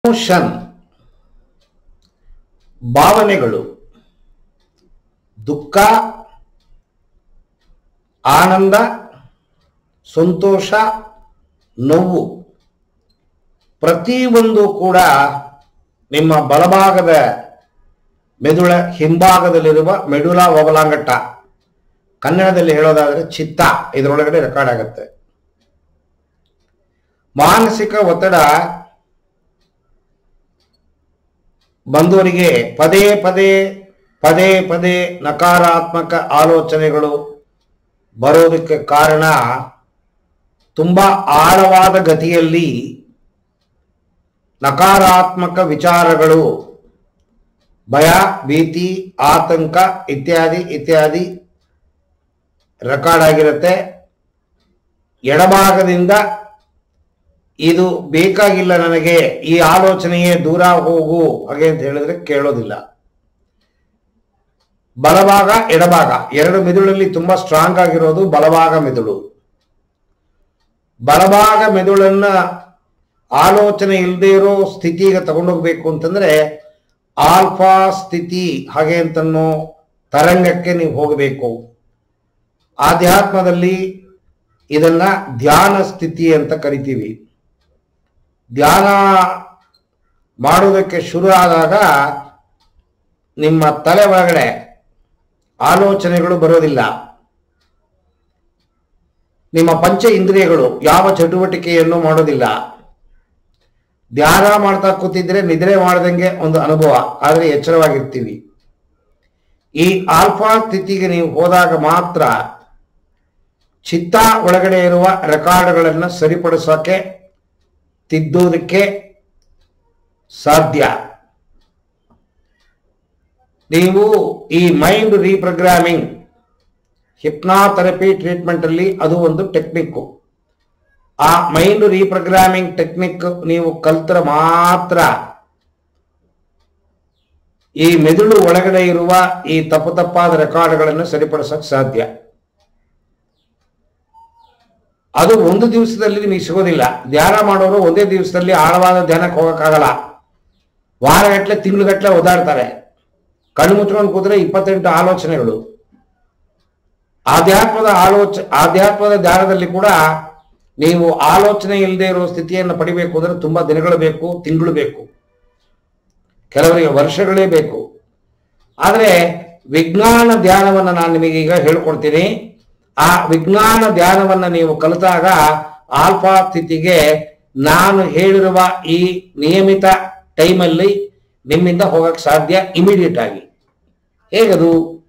emotion ಭಾವನೆಗಳು ದುಃಖ ಆನಂದ ಸಂತೋಷ ನೋವು ಪ್ರತಿಯೊಂದು ಕೂಡ ನಿಮ್ಮ ಬಲಭಾಗದ ಮೆದುಳ ಹಿಂಭಾಗದಲ್ಲಿರುವ ಮೆಡುಲ ಒಬಲಾಂಗಟ್ಟ ಕನ್ನಡದಲ್ಲಿ ಹೇಳೋದಾದ್ರೆ ಚಿತ್ತ ಇದರೊಳಗಡೆ ರೆಕಾರ್ಡ್ ಆಗುತ್ತೆ ಮಾನಸಿಕ ಒತ್ತಡ ಬಂದವರಿಗೆ ಪದೇ ಪದೇ ಪದೇ ಪದೇ ನಕಾರಾತ್ಮಕ ಆಲೋಚನೆಗಳು ಬರೋದಕ್ಕೆ ಕಾರಣ ತುಂಬಾ ಆಳವಾದ ಗತಿಯಲ್ಲಿ ನಕಾರಾತ್ಮಕ ವಿಚಾರಗಳು ಭಯ ಭೀತಿ ಆತಂಕ ಇತ್ಯಾದಿ ಇತ್ಯಾದಿ ರೆಕಾರ್ಡ್ ಆಗಿರುತ್ತೆ ಎಡಭಾಗದಿಂದ ಇದು ಬೇಕಾಗಿಲ್ಲ ನನಗೆ ಈ ಆಲೋಚನೆಯೇ ದೂರ ಹೋಗು ಹಾಗೆ ಅಂತ ಹೇಳಿದ್ರೆ ಕೇಳೋದಿಲ್ಲ ಬಲಭಾಗ ಎಡಭಾಗ ಎರಡು ಮೆದುಳಲ್ಲಿ ತುಂಬಾ ಸ್ಟ್ರಾಂಗ್ ಆಗಿರೋದು ಬಲಭಾಗ ಮೆದುಳು ಬಲಭಾಗ ಮೆದುಳನ್ನ ಆಲೋಚನೆ ಇಲ್ಲದೆ ಇರೋ ಸ್ಥಿತಿಗೆ ತಗೊಂಡೋಗ್ಬೇಕು ಅಂತಂದ್ರೆ ಆಲ್ಫಾ ಸ್ಥಿತಿ ಹಾಗೆ ಅಂತನ್ನೋ ತರಂಗಕ್ಕೆ ನೀವು ಹೋಗಬೇಕು ಆಧ್ಯಾತ್ಮದಲ್ಲಿ ಇದನ್ನ ಧ್ಯಾನ ಸ್ಥಿತಿ ಅಂತ ಕರಿತೀವಿ ಧ್ಯಾನ ಮಾಡುವುದಕ್ಕೆ ಶುರು ಆದಾಗ ನಿಮ್ಮ ತಲೆ ಒಳಗಡೆ ಆಲೋಚನೆಗಳು ಬರೋದಿಲ್ಲ ನಿಮ್ಮ ಪಂಚ ಇಂದ್ರಿಯಗಳು ಯಾವ ಚಟುವಟಿಕೆಯನ್ನು ಮಾಡೋದಿಲ್ಲ ಧ್ಯಾನ ಮಾಡ್ತಾ ಕೂತಿದ್ರೆ ನಿದ್ರೆ ಮಾಡ್ದಂಗೆ ಒಂದು ಅನುಭವ ಆದರೆ ಎಚ್ಚರವಾಗಿರ್ತೀವಿ ಈ ಆಲ್ಫಾ ಸ್ಥಿತಿಗೆ ನೀವು ಹೋದಾಗ ಮಾತ್ರ ಚಿತ್ತ ಒಳಗಡೆ ಇರುವ ರೆಕಾರ್ಡ್ಗಳನ್ನು ಸರಿಪಡಿಸೋಕೆ ತಿದ್ದೋದಕ್ಕೆ ಸಾಧ್ಯ ನೀವು ಈ ಮೈಂಡ್ ರೀಪ್ರೋಗ್ರಾಮಿಂಗ್ ಹಿಪ್ನಾಥೆರಪಿ ಟ್ರೀಟ್ಮೆಂಟ್ ಅಲ್ಲಿ ಅದು ಒಂದು ಟೆಕ್ನಿಕ್ ಆ ಮೈಂಡ್ ರೀಪ್ರೋಗ್ರಾಮಿಂಗ್ ಟೆಕ್ನಿಕ್ ನೀವು ಕಲ್ತರ ಮಾತ್ರ ಈ ಮೆದುಳು ಒಳಗಡೆ ಇರುವ ಈ ತಪ್ಪು ತಪ್ಪಾದ ರೆಕಾರ್ಡ್ಗಳನ್ನು ಸರಿಪಡಿಸಕ್ ಸಾಧ್ಯ ಅದು ಒಂದು ದಿವಸದಲ್ಲಿ ನಿಮಗೆ ಸಿಗೋದಿಲ್ಲ ಧ್ಯಾನ ಮಾಡೋರು ಒಂದೇ ದಿವಸದಲ್ಲಿ ಆಳವಾದ ಧ್ಯಾನಕ್ಕೆ ಹೋಗಕ್ಕಾಗಲ್ಲ ವಾರಗಟ್ಲೆ ತಿಂಗಳುಗಟ್ಲೆ ಓದಾಡ್ತಾರೆ ಕಣ್ಣು ಮುಚ್ಕೊಂಡು ಕೂತ್ರೆ ಇಪ್ಪತ್ತೆಂಟು ಆಲೋಚನೆಗಳು ಆಧ್ಯಾತ್ಮದ ಆಲೋಚ ಆಧ್ಯಾತ್ಮದ ಧ್ಯಾನದಲ್ಲಿ ಕೂಡ ನೀವು ಆಲೋಚನೆ ಇಲ್ಲದೆ ಇರೋ ಸ್ಥಿತಿಯನ್ನು ಪಡಿಬೇಕು ಅಂದ್ರೆ ತುಂಬಾ ದಿನಗಳು ಬೇಕು ತಿಂಗಳು ಬೇಕು ಕೆಲವರಿಗೆ ವರ್ಷಗಳೇ ಬೇಕು ಆದರೆ ವಿಜ್ಞಾನ ಧ್ಯಾನವನ್ನು ನಾನು ನಿಮಗೆ ಈಗ ಹೇಳ್ಕೊಡ್ತೀನಿ ಆ ವಿಜ್ಞಾನ ಧ್ಯಾನವನ್ನು ನೀವು ಕಲಿತಾಗ ಆಲ್ಫಾ ಸ್ಥಿತಿಗೆ ನಾನು ಹೇಳಿರುವ ಈ ನಿಯಮಿತ ಟೈಮಲ್ಲಿ ನಿಮ್ಮಿಂದ ಹೋಗಕ್ಕೆ ಸಾಧ್ಯ ಇಮಿಡಿಯೇಟ್ ಆಗಿ ಹೇಗದು